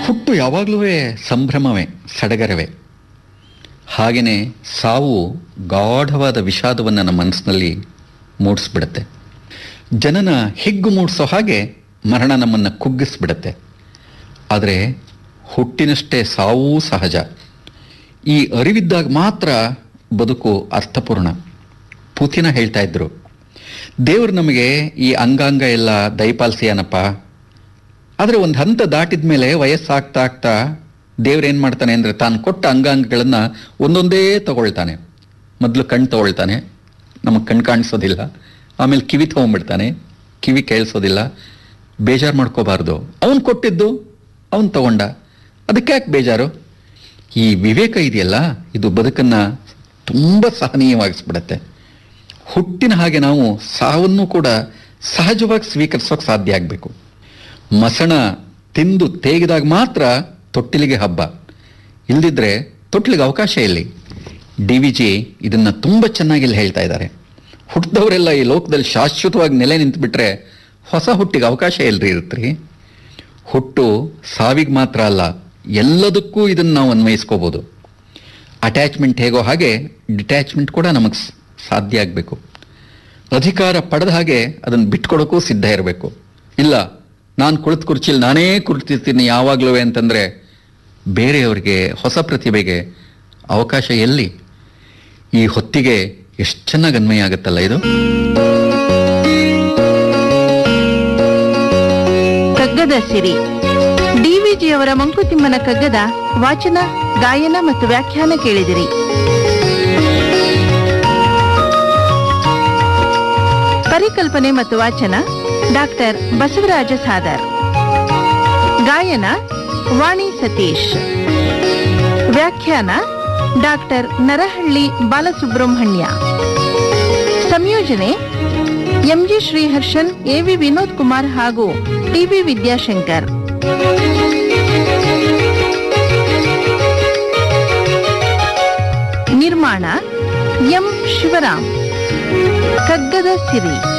ಹುಟ್ಟು ಯಾವಾಗಲೂ ಸಂಭ್ರಮವೇ ಸಡಗರವೇ ಹಾಗೆಯೇ ಸಾವು ಗಾಢವಾದ ವಿಷಾದವನ್ನು ನಮ್ಮ ಮನಸ್ಸಿನಲ್ಲಿ ಮೂಡಿಸ್ಬಿಡುತ್ತೆ ಜನನ ಹಿಗ್ಗು ಮೂಡಿಸೋ ಹಾಗೆ ಮರಣ ನಮ್ಮನ್ನು ಕುಗ್ಗಿಸ್ಬಿಡುತ್ತೆ ಆದರೆ ಹುಟ್ಟಿನಷ್ಟೇ ಸಾವೂ ಸಹಜ ಈ ಅರಿವಿದ್ದಾಗ ಮಾತ್ರ ಬದುಕು ಅರ್ಥಪೂರ್ಣ ಪುತಿನ ಹೇಳ್ತಾ ಇದ್ರು ದೇವರು ನಮಗೆ ಈ ಅಂಗಾಂಗ ಎಲ್ಲ ದಯಪಾಲಿಸಿಯಾನಪ್ಪ ಆದರೆ ಒಂದು ಹಂತ ದಾಟಿದ ಮೇಲೆ ವಯಸ್ಸಾಗ್ತಾ ಆಗ್ತಾ ದೇವ್ರೇನು ಮಾಡ್ತಾನೆ ಅಂದರೆ ತಾನು ಕೊಟ್ಟ ಅಂಗಾಂಗಗಳನ್ನು ಒಂದೊಂದೇ ತಗೊಳ್ತಾನೆ ಮೊದಲು ಕಣ್ಣು ತಗೊಳ್ತಾನೆ ನಮಗೆ ಕಣ್ಣು ಕಾಣಿಸೋದಿಲ್ಲ ಆಮೇಲೆ ಕಿವಿ ತೊಗೊಂಡ್ಬಿಡ್ತಾನೆ ಕಿವಿ ಕೇಳಿಸೋದಿಲ್ಲ ಬೇಜಾರು ಮಾಡ್ಕೋಬಾರ್ದು ಅವನು ಕೊಟ್ಟಿದ್ದು ಅವನು ತಗೊಂಡ ಅದಕ್ಕೆ ಯಾಕೆ ಬೇಜಾರು ಈ ವಿವೇಕ ಇದೆಯಲ್ಲ ಇದು ಬದುಕನ್ನು ತುಂಬ ಸಹನೀಯವಾಗಿಸ್ಬಿಡತ್ತೆ ಹುಟ್ಟಿನ ಹಾಗೆ ನಾವು ಸಾವನ್ನು ಕೂಡ ಸಹಜವಾಗಿ ಸ್ವೀಕರಿಸೋಕೆ ಸಾಧ್ಯ ಆಗಬೇಕು ಮಸಣ ತಿಂದು ತೇಗಿದಾಗ ಮಾತ್ರ ತೊಟ್ಟಿಲಿಗೆ ಹಬ್ಬ ಇಲ್ದಿದ್ರೆ ತೊಟ್ಟಿಲಿಗೆ ಅವಕಾಶ ಇಲ್ಲಿ ಡಿ ವಿ ಜಿ ಇದನ್ನು ತುಂಬ ಚೆನ್ನಾಗಿ ಇಲ್ಲಿ ಹೇಳ್ತಾ ಇದ್ದಾರೆ ಹುಟ್ಟಿದವರೆಲ್ಲ ಈ ಲೋಕದಲ್ಲಿ ಶಾಶ್ವತವಾಗಿ ನೆಲೆ ನಿಂತುಬಿಟ್ರೆ ಹೊಸ ಹುಟ್ಟಿಗೆ ಅವಕಾಶ ಎಲ್ರಿ ಇರುತ್ರಿ ಹುಟ್ಟು ಸಾವಿಗೆ ಮಾತ್ರ ಅಲ್ಲ ಎಲ್ಲದಕ್ಕೂ ಇದನ್ನು ನಾವು ಅನ್ವಯಿಸ್ಕೋಬೋದು ಅಟ್ಯಾಚ್ಮೆಂಟ್ ಹೇಗೋ ಹಾಗೆ ಡಿಟ್ಯಾಚ್ಮೆಂಟ್ ಕೂಡ ನಮಗೆ ಸಾಧ್ಯ ಆಗಬೇಕು ಅಧಿಕಾರ ಪಡೆದ ಹಾಗೆ ಅದನ್ನು ಬಿಟ್ಕೊಡೋಕ್ಕೂ ಸಿದ್ಧ ಇರಬೇಕು ಇಲ್ಲ ನಾನು ಕುಳಿತು ಕುರ್ಚಿಲಿ ನಾನೇ ಕುಳಿತಿರ್ತೀನಿ ಯಾವಾಗಲೂ ಅಂತಂದರೆ ಬೇರೆಯವರಿಗೆ ಹೊಸ ಪ್ರತಿಭೆಗೆ ಅವಕಾಶ ಎಲ್ಲಿ ಈ ಹೊತ್ತಿಗೆ ಎಷ್ಟು ಚೆನ್ನಾಗಿ ಅನ್ವಯ ಆಗುತ್ತಲ್ಲ ಇದು ಕಗ್ಗದ ಸಿರಿ ಡಿವಿಜಿಯವರ ಮಂಕುತಿಮ್ಮನ ಕಗ್ಗದ ವಾಚನ ಗಾಯನ ಮತ್ತು ವ್ಯಾಖ್ಯಾನ ಕೇಳಿದಿರಿ ಪರಿಕಲ್ಪನೆ ಮತ್ತು ವಾಚನ ಡಾಕ್ಟರ್ ಬಸವರಾಜ ಸಾದರ್ ಗಾಯನ ವಾಣಿ ಸತೀಶ್ ವ್ಯಾಖ್ಯಾನ ಡಾಕ್ಟರ್ ನರಹಳ್ಳಿ ಬಾಲಸುಬ್ರಹ್ಮಣ್ಯ ಸಂಯೋಜನೆ ಎಂಜಿ ಶ್ರೀಹರ್ಷನ್ ಎವಿ ವಿನೋದ್ ಕುಮಾರ್ ಹಾಗೂ ಟಿವಿ ವಿದ್ಯಾಶಂಕರ್ ನಿರ್ಮಾಣ ಎಂ ಶಿವರಾಮ್ ಕಗ್ಗದ ಸಿರಿ